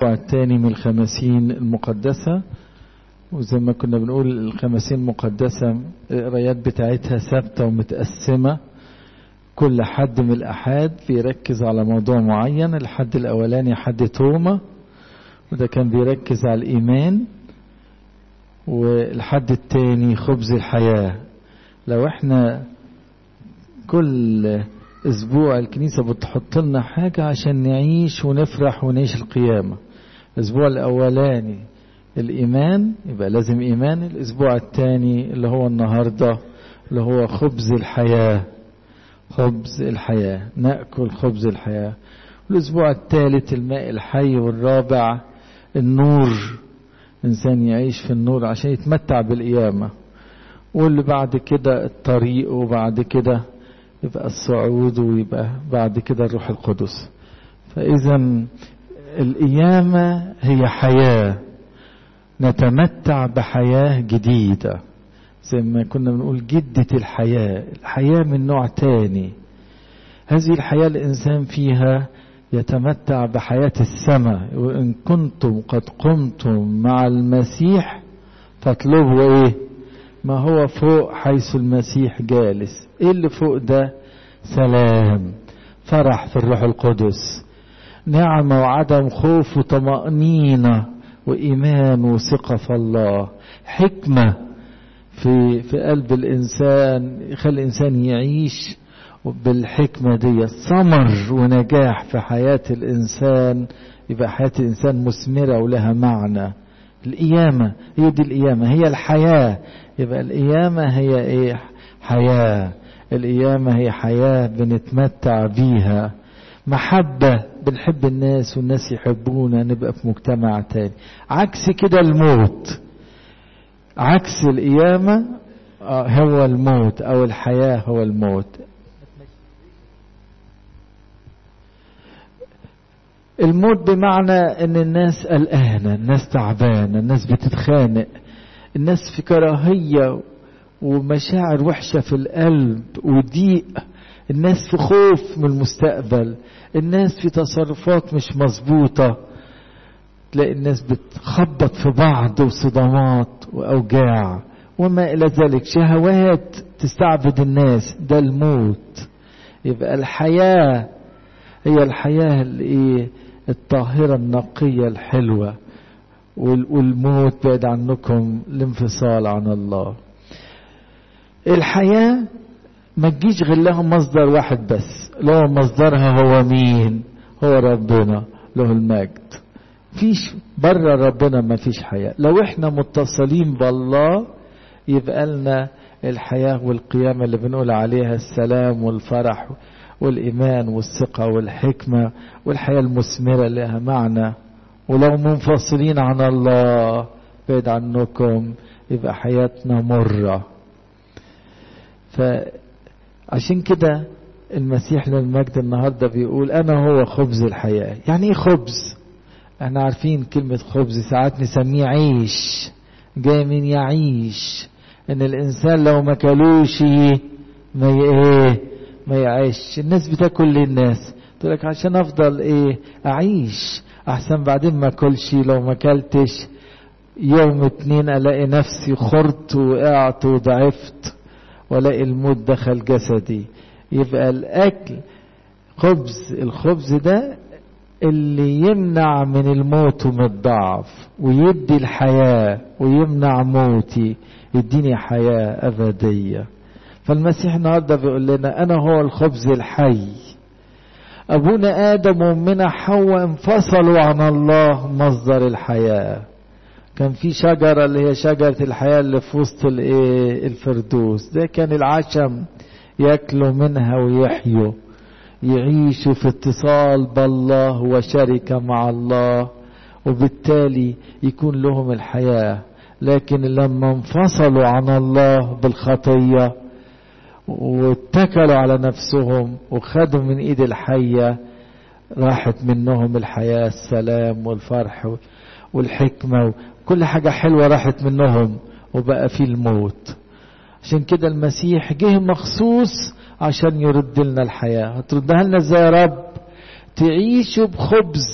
الأسبوع الثاني من الخمسين المقدسة وزي ما كنا بنقول الخمسين المقدسة القرايات بتاعتها ثابتة ومتقسمة كل حد من الأحاد بيركز على موضوع معين الحد الأولاني حد توما وده كان بيركز على الإيمان والحد التاني خبز الحياة لو احنا كل اسبوع الكنيسة بتحط لنا حاجة عشان نعيش ونفرح ونعيش القيامة الاسبوع الاولاني الايمان يبقى لازم ايمان الاسبوع الثاني اللي هو النهاردة اللي هو خبز الحياة خبز الحياة نأكل خبز الحياة الاسبوع الثالث الماء الحي والرابع النور انسان يعيش في النور عشان يتمتع بالقيامة واللي بعد كده الطريق وبعد كده يبقى الصعود ويبقى بعد كده الروح القدس فإذا القيامة هي حياة نتمتع بحياة جديدة زي ما كنا بنقول جدة الحياة الحياة من نوع تاني هذه الحياة الإنسان فيها يتمتع بحياة السماء وإن كنتم قد قمتم مع المسيح فاطلبوا إيه ما هو فوق حيث المسيح جالس ايه اللي فوق ده سلام فرح في الروح القدس نعمة وعدم خوف وطمأنينة وإيمان وثقة في الله حكمة في في قلب الإنسان يخلي الإنسان يعيش بالحكمة دي ثمر ونجاح في حياة الإنسان يبقى حياة الإنسان مثمرة ولها معنى القيامة هي دي القيامة هي الحياة يبقى القيامة هي ايه حياة القيامة هي حياة بنتمتع بيها محبة بنحب الناس والناس يحبونا نبقى في مجتمع تاني عكس كده الموت عكس القيامة هو الموت او الحياة هو الموت الموت بمعنى ان الناس قلقانة الناس تعبانة الناس بتتخانق الناس في كراهية ومشاعر وحشة في القلب وضيق الناس في خوف من المستقبل الناس في تصرفات مش مظبوطة تلاقي الناس بتخبط في بعض وصدمات وأوجاع وما إلى ذلك شهوات تستعبد الناس ده الموت يبقى الحياة هي الحياة الايه الطاهرة النقية الحلوة والموت بعد عنكم الانفصال عن الله الحياة ما تجيش غير لها مصدر واحد بس لو مصدرها هو مين هو ربنا له المجد فيش بره ربنا ما فيش حياة لو احنا متصلين بالله يبقى لنا الحياة والقيامة اللي بنقول عليها السلام والفرح والإيمان والثقة والحكمة والحياة المثمرة لها معنى ولو منفصلين عن الله بعيد عنكم يبقى حياتنا مرة فعشان كده المسيح للمجد النهاردة بيقول أنا هو خبز الحياة يعني إيه خبز احنا عارفين كلمة خبز ساعات نسميه عيش جاي من يعيش ان الانسان لو ما كلوش ما ايه ما يعيش الناس بتاكل للناس تقول لك عشان افضل ايه اعيش احسن بعدين ما اكلش لو ما اكلتش يوم اتنين الاقي نفسي خرت وقعت وضعفت والاقي الموت دخل جسدي يبقى الاكل خبز الخبز ده اللي يمنع من الموت ومن الضعف ويدي الحياة ويمنع موتي يديني حياة أبدية فالمسيح النهارده بيقول لنا أنا هو الخبز الحي أبونا آدم وأمنا حواء انفصلوا عن الله مصدر الحياة كان في شجرة اللي هي شجرة الحياة اللي في وسط الفردوس ده كان العشم ياكلوا منها ويحيوا يعيشوا في اتصال بالله وشركة مع الله وبالتالي يكون لهم الحياة لكن لما انفصلوا عن الله بالخطية واتكلوا على نفسهم وخدوا من ايد الحية راحت منهم الحياة السلام والفرح والحكمة وكل حاجة حلوة راحت منهم وبقى في الموت عشان كده المسيح جه مخصوص عشان يرد لنا الحياة هتردها لنا ازاي يا رب تعيشوا بخبز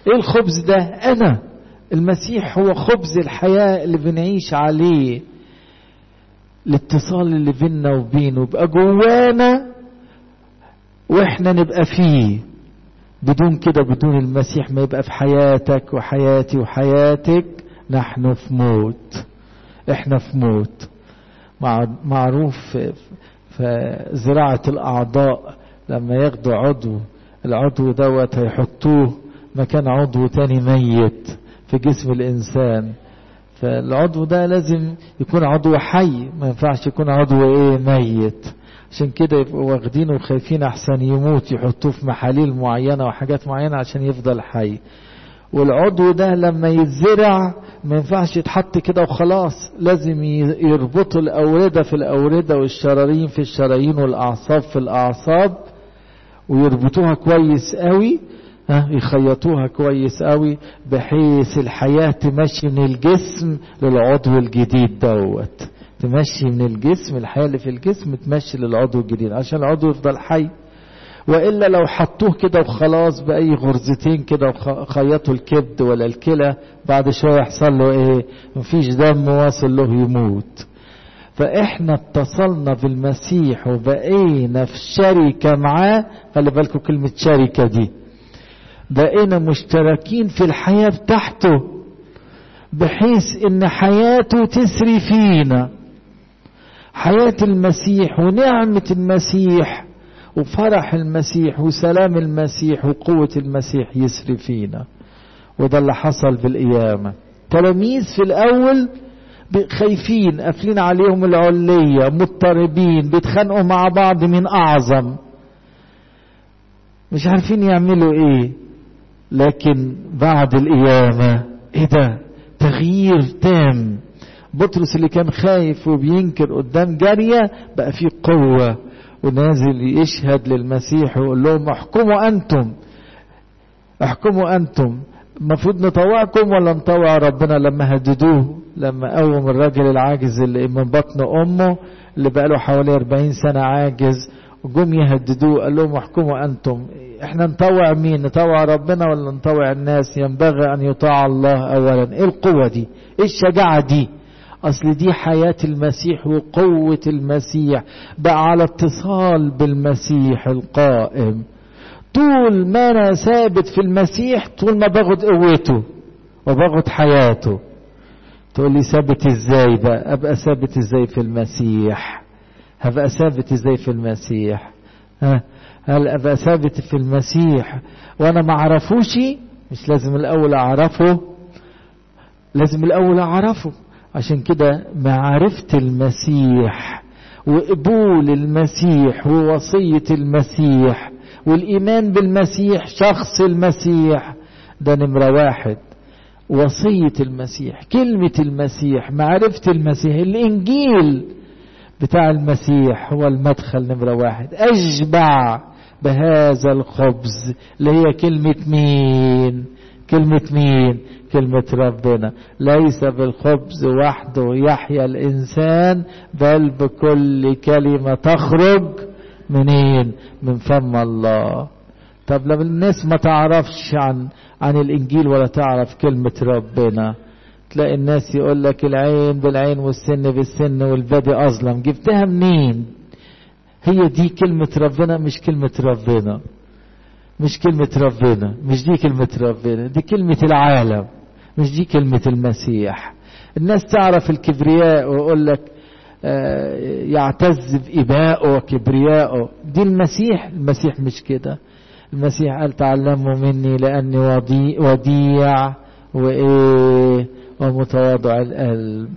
ايه الخبز ده انا المسيح هو خبز الحياة اللي بنعيش عليه الاتصال اللي بيننا وبينه يبقى جوانا واحنا نبقى فيه بدون كده بدون المسيح ما يبقى في حياتك وحياتي وحياتك نحن في موت احنا في موت معروف في زراعة الأعضاء لما ياخدوا عضو العضو دوت هيحطوه مكان عضو تاني ميت في جسم الإنسان فالعضو ده لازم يكون عضو حي ما ينفعش يكون عضو ايه ميت عشان كده يبقوا واخدينه وخايفين احسن يموت يحطوه في محاليل معينة وحاجات معينة عشان يفضل حي والعضو ده لما يتزرع ما ينفعش يتحط كده وخلاص لازم يربطوا الأوردة في الأوردة والشرايين في الشرايين والأعصاب في الأعصاب ويربطوها كويس قوي ها يخيطوها كويس قوي بحيث الحياة تمشي من الجسم للعضو الجديد دوت تمشي من الجسم الحياة اللي في الجسم تمشي للعضو الجديد عشان العضو يفضل حي وإلا لو حطوه كده وخلاص بأي غرزتين كده وخيطوا الكبد ولا الكلى بعد شوية يحصل له إيه مفيش دم واصل له يموت فإحنا اتصلنا بالمسيح وبقينا في شركة معاه خلي بالكم كلمة شركة دي بقينا مشتركين في الحياة بتاعته بحيث ان حياته تسري فينا حياة المسيح ونعمة المسيح وفرح المسيح وسلام المسيح وقوة المسيح يسري فينا وده اللي حصل في القيامة تلاميذ في الأول خايفين قافلين عليهم العلية مضطربين بيتخانقوا مع بعض من أعظم مش عارفين يعملوا ايه لكن بعد القيامة ايه ده تغيير تام بطرس اللي كان خايف وبينكر قدام جارية بقى فيه قوة ونازل يشهد للمسيح ويقول لهم احكموا انتم احكموا انتم المفروض نطوعكم ولا نطوع ربنا لما هددوه لما قوم الراجل العاجز اللي من بطن امه اللي بقاله حوالي 40 سنة عاجز وجم يهددوه قال لهم احكموا انتم احنا نطوع مين نطوع ربنا ولا نطوع الناس ينبغي ان يطاع الله اولا ايه القوة دي ايه الشجاعة دي اصل دي حياة المسيح وقوة المسيح بقى على اتصال بالمسيح القائم طول ما انا ثابت في المسيح طول ما باخد قوته وباخد حياته تقول لي ثابت ازاي بقى ابقى ثابت ازاي في المسيح هبقى ثابت ازاي في المسيح ها هل ابقى ثابت في المسيح وانا ما اعرفوش مش لازم الاول اعرفه لازم الاول اعرفه عشان كده معرفة المسيح وقبول المسيح ووصية المسيح والإيمان بالمسيح شخص المسيح ده نمرة واحد وصية المسيح كلمة المسيح معرفة المسيح الإنجيل بتاع المسيح هو المدخل نمرة واحد أشبع بهذا الخبز اللي هي كلمة مين كلمة مين كلمة ربنا ليس بالخبز وحده يحيا الإنسان بل بكل كلمة تخرج منين من فم الله طب لما الناس ما تعرفش عن عن الإنجيل ولا تعرف كلمة ربنا تلاقي الناس يقول لك العين بالعين والسن بالسن والبدي أظلم جبتها منين هي دي كلمة ربنا مش كلمة ربنا مش كلمة ربنا مش دي كلمة ربنا دي كلمة العالم مش دي كلمة المسيح الناس تعرف الكبرياء ويقول لك يعتز بإبائه وكبريائه دي المسيح المسيح مش كده المسيح قال تعلموا مني لأني وديع, وديع وإيه ومتواضع القلب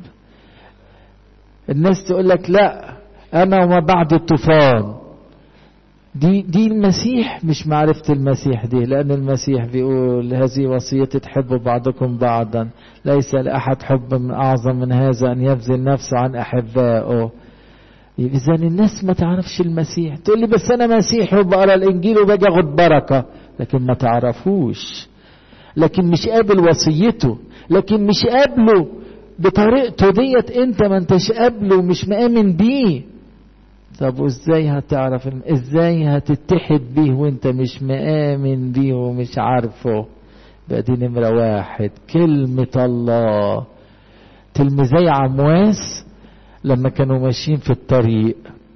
الناس تقول لك لا أنا وما بعد الطوفان دي دي المسيح مش معرفة المسيح دي لأن المسيح بيقول هذه وصيتي تحبوا بعضكم بعضا ليس لأحد حب من أعظم من هذا أن يبذل نفسه عن أحبائه إذا الناس ما تعرفش المسيح تقول لي بس أنا مسيحي وبقرا الإنجيل وباجي أخد بركة لكن ما تعرفوش لكن مش قابل وصيته لكن مش قابله بطريقته ديت انت ما انتش قابله ومش مآمن بيه طب وازاي هتعرف ازاي هتتحد بيه وانت مش مآمن بيه ومش عارفه بقى دي نمرة واحد كلمة الله تلميذي عمواس لما كانوا ماشيين في الطريق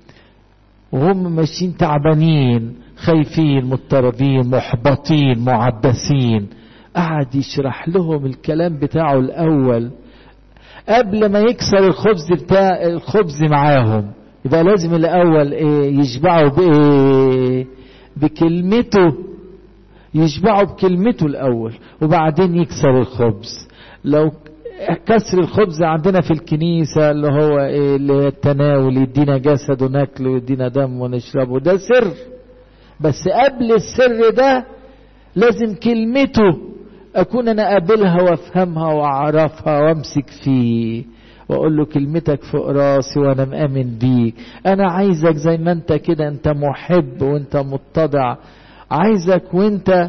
وهم ماشيين تعبانين خايفين مضطربين محبطين معبسين قعد يشرح لهم الكلام بتاعه الأول قبل ما يكسر الخبز بتاع الخبز معاهم يبقى لازم الأول إيه يشبعوا بإيه بكلمته يشبعوا بكلمته الأول وبعدين يكسر الخبز لو كسر الخبز عندنا في الكنيسة اللي هو إيه اللي هي التناول يدينا جسد وناكله ويدينا دم ونشربه ده سر بس قبل السر ده لازم كلمته أكون أنا قابلها وأفهمها وأعرفها وأمسك فيه وأقول له كلمتك فوق راسي وأنا مآمن بيك أنا عايزك زي ما أنت كده أنت محب وأنت متضع عايزك وأنت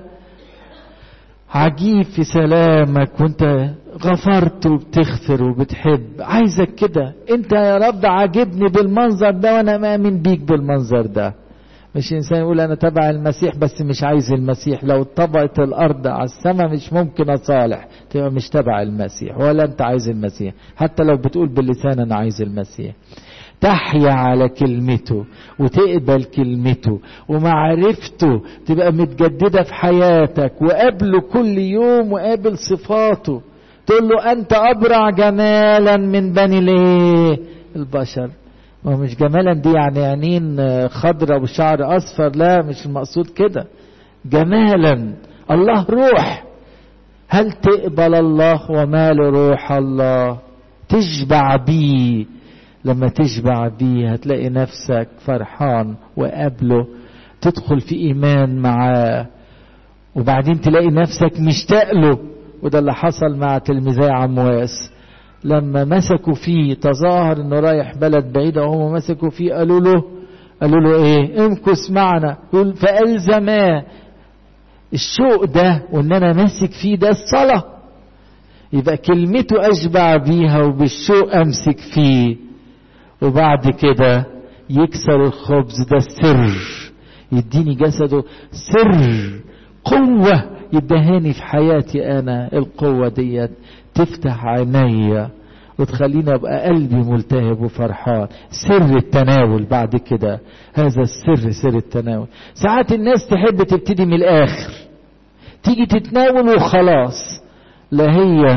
عجيب في سلامك وانت غفرت وبتغفر وبتحب عايزك كده انت يا رب عاجبني بالمنظر ده وانا مآمن بيك بالمنظر ده مش انسان يقول انا تبع المسيح بس مش عايز المسيح لو طبقت الارض على السماء مش ممكن اصالح تبقى مش تبع المسيح ولا انت عايز المسيح حتى لو بتقول باللسان انا عايز المسيح تحيا على كلمته وتقبل كلمته ومعرفته تبقى متجددة في حياتك وقابله كل يوم وقابل صفاته تقول له أنت أبرع جمالا من بني ليه البشر ما مش جمالا دي يعني عينين خضرة وشعر أصفر لا مش المقصود كده جمالا الله روح هل تقبل الله ومال روح الله تشبع بيه لما تشبع بيه هتلاقي نفسك فرحان وقابله تدخل في ايمان معاه وبعدين تلاقي نفسك مشتاق له وده اللي حصل مع تلميذي عمواس لما مسكوا فيه تظاهر انه رايح بلد بعيدة وهم مسكوا فيه قالوا له قالوا له ايه امكث معنا يقول فألزماه الشوق ده وان انا ماسك فيه ده الصلاة يبقى كلمته اشبع بيها وبالشوق امسك فيه وبعد كده يكسر الخبز ده السر يديني جسده سر قوة يدهاني في حياتي أنا القوة ديت تفتح عينيا وتخليني أبقى قلبي ملتهب وفرحان سر التناول بعد كده هذا السر سر التناول ساعات الناس تحب تبتدي من الآخر تيجي تتناول وخلاص لا هي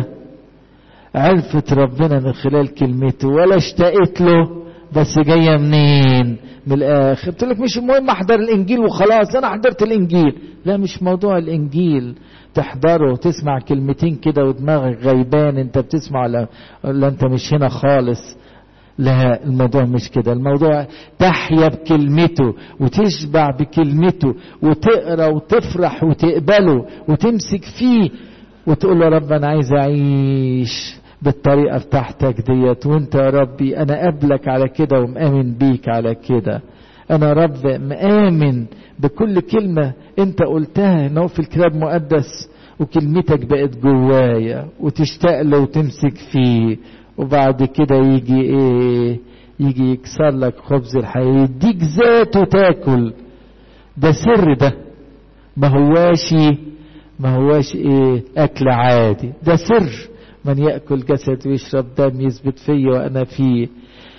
عرفت ربنا من خلال كلمته ولا اشتقت له بس جايه منين من الاخر قلت لك مش المهم احضر الانجيل وخلاص انا حضرت الانجيل لا مش موضوع الانجيل تحضره وتسمع كلمتين كده ودماغك غيبان انت بتسمع ولا, ولا انت مش هنا خالص لا الموضوع مش كده الموضوع تحيا بكلمته وتشبع بكلمته وتقرا وتفرح وتقبله وتمسك فيه وتقول له رب انا عايز اعيش بالطريقة بتاعتك ديت وانت يا ربي انا قبلك على كده ومآمن بيك على كده انا رب مآمن بكل كلمة انت قلتها انه في الكتاب المقدس وكلمتك بقت جوايا وتشتاق له وتمسك فيه وبعد كده يجي ايه يجي يكسر لك خبز الحياة يديك ذاته تاكل ده سر ده ما هواش ما هواش ايه اكل عادي ده سر من يأكل جسد ويشرب دم يثبت فيه وأنا فيه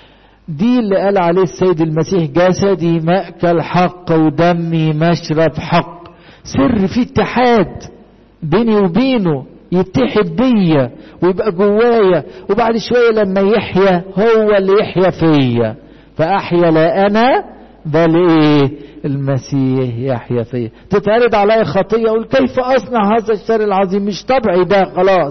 دي اللي قال عليه السيد المسيح جسدي مأكل حق ودمي مشرب حق سر في اتحاد بيني وبينه يتحد بيا ويبقى جوايا وبعد شوية لما يحيا هو اللي يحيا فيا فأحيا لا أنا بل إيه المسيح يحيا فيا تتعرض علي خطية أقول كيف أصنع هذا الشر العظيم مش طبعي ده خلاص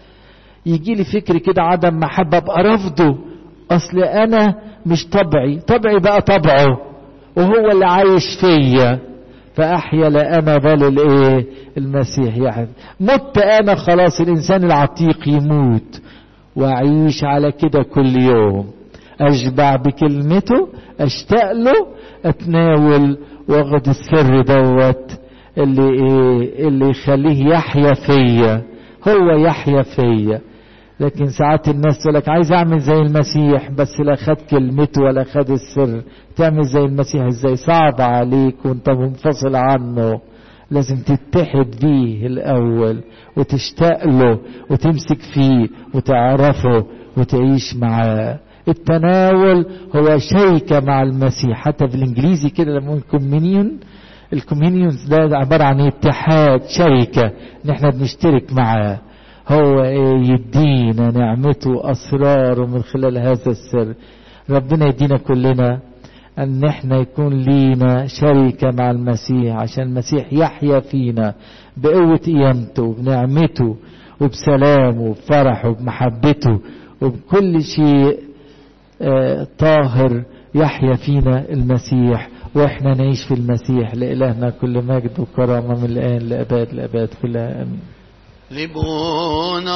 يجي لي فكر كده عدم محبة ابقى رفضه اصل انا مش طبعي طبعي بقى طبعه وهو اللي عايش فيا فاحيا لا انا بل الايه المسيح يحيى مت انا خلاص الانسان العتيق يموت واعيش على كده كل يوم اشبع بكلمته اشتاق له اتناول واخد السر دوت اللي ايه اللي يخليه يحيا فيا هو يحيا فيا لكن ساعات الناس تقول لك عايز اعمل زي المسيح بس لا خد كلمته ولا خد السر تعمل زي المسيح ازاي صعب عليك وانت منفصل عنه لازم تتحد بيه الأول وتشتاق له وتمسك فيه وتعرفه وتعيش معاه التناول هو شركة مع المسيح حتى في الإنجليزي كده لما نقول كومينيون الكومينيونز ده عبارة عن اتحاد شركة ان احنا بنشترك معاه هو ايه يدينا نعمته اسراره من خلال هذا السر ربنا يدينا كلنا ان احنا يكون لينا شركة مع المسيح عشان المسيح يحيا فينا بقوة قيامته وبنعمته وبسلامه وبفرحه وبمحبته وبكل شيء آه طاهر يحيا فينا المسيح واحنا نعيش في المسيح لإلهنا كل مجد وكرامة من الآن لأباد لأباد كلها آمين ליבון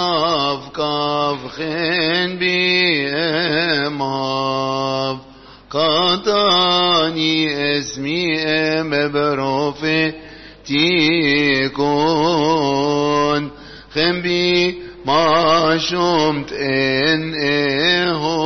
אבקבכן בימיו קטני אסמי אם ברופא תיקון חם בי מה שומט אין אהו